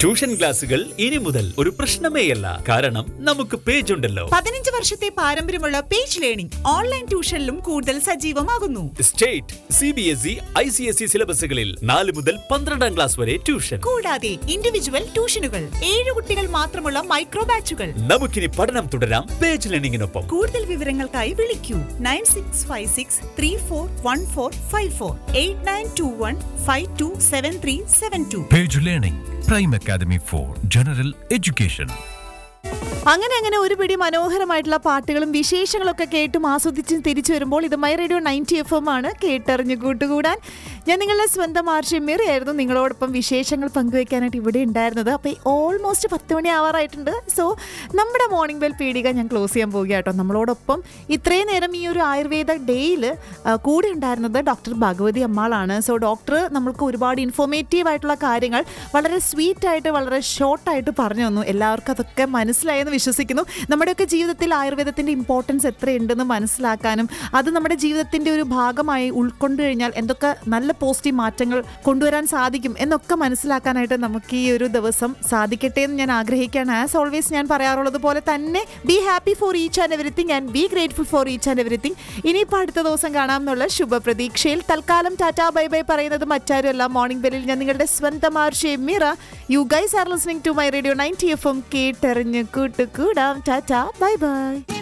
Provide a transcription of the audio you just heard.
tuition ക്ലാസുകൾ ഇനി മുതൽ ഒരു പ്രശ്നമേയല്ല കാരണം നമുക്ക് പേജ് ഉണ്ടല്ലോ പതിനഞ്ച് വർഷത്തെ പാരമ്പര്യമുള്ള പേജ് ലേണിംഗ് ഓൺലൈൻ ട്യൂഷനിലും കൂടുതൽ സജീവമാകുന്നു state C B S E I C S E സിലബസുകളിൽ നാല് മുതൽ പന്ത്രണ്ടാം ക്ലാസ് വരെ ട്യൂഷൻ കൂടാതെ ഇൻഡിവിജ്വൽ ട്യൂഷനുകൾ ഏഴ് കുട്ടികൾ മാത്രമുള്ള മൈക്രോ ബാച്ചുകൾ നമുക്കിനി പഠനം തുടരാം പേജ് ലേണിംഗിനൊപ്പം കൂടുതൽ വിവരങ്ങൾക്കായി വിളിക്കൂ nine six five six three four one four five four eight nine two one five two seven three seven two page learning prime academy for general education അങ്ങനെ അങ്ങനെ ഒരു പിടി മനോഹരമായിട്ടുള്ള പാട്ടുകളും വിശേഷങ്ങളൊക്കെ കേട്ടും ആസ്വദിച്ചും തിരിച്ചു വരുമ്പോൾ ഇത് my radio ninety F M ആണ് കേട്ടറിഞ്ഞു കൂട്ടുകൂടാൻ ഞാൻ നിങ്ങളുടെ സ്വന്തം ആർഷിമേറിയായിരുന്നു നിങ്ങളോടൊപ്പം വിശേഷങ്ങൾ പങ്കുവെക്കാനായിട്ട് ഇവിടെ ഉണ്ടായിരുന്നത് അപ്പോൾ ഓൾമോസ്റ്റ് പത്ത് മണി ആവാറായിട്ടുണ്ട് സോ നമ്മുടെ മോർണിംഗ് ബെൽ പീടിക ഞാൻ ക്ലോസ് ചെയ്യാൻ പോവുക കേട്ടോ നമ്മളോടൊപ്പം ഇത്രയും നേരം ഈ ഒരു ആയുർവേദ ഡേയിൽ കൂടെ ഉണ്ടായിരുന്നത് ഡോക്ടർ ഭഗവതി അമ്മാളാണ് സോ ഡോക്ടർ നമ്മൾക്ക് ഒരുപാട് ഇൻഫോർമേറ്റീവ് ആയിട്ടുള്ള കാര്യങ്ങൾ വളരെ സ്വീറ്റ് ആയിട്ട് വളരെ ഷോർട്ടായിട്ട് പറഞ്ഞു തന്നു എല്ലാവർക്കും അതൊക്കെ മനസ്സിലായെന്ന് വിശ്വസിക്കുന്നു നമ്മുടെയൊക്കെ ജീവിതത്തിൽ ആയുർവേദത്തിൻ്റെ ഇമ്പോർട്ടൻസ് എത്രയുണ്ടെന്ന് മനസ്സിലാക്കാനും അത് നമ്മുടെ ജീവിതത്തിൻ്റെ ഒരു ഭാഗമായി ഉൾക്കൊണ്ടു കഴിഞ്ഞാൽ എന്തൊക്കെ നല്ല പോസിറ്റീവ് മാറ്റങ്ങൾ കൊണ്ടുവരാൻ സാധിക്കും എന്നൊക്കെ മനസ്സിലാക്കാനായിട്ട് നമുക്ക് ഈ ഒരു ദിവസം സാധിക്കട്ടെ എന്ന് ഞാൻ ആഗ്രഹിക്കുകയാണ് ആസ് ഓൾവേസ് ഞാൻ പറയാറുള്ളത് പോലെ തന്നെ be happy for each and everything and be grateful for each and everything ഇനിയിപ്പോൾ അടുത്ത ദിവസം കാണാം എന്നുള്ള ശുഭപ്രതീക്ഷയിൽ തൽക്കാലം ടാറ്റാ ബൈ ബൈ പറയുന്നത് മറ്റാരുമല്ല മോർണിംഗ് ബെല്ലിൽ ഞാൻ നിങ്ങളുടെ സ്വന്തം RJ Mira you guys are listening to my radio ninety F M കേട്ടെറിഞ്ഞ് കൂട്ടുകൂടാം ടാറ്റാ ബൈ ബൈ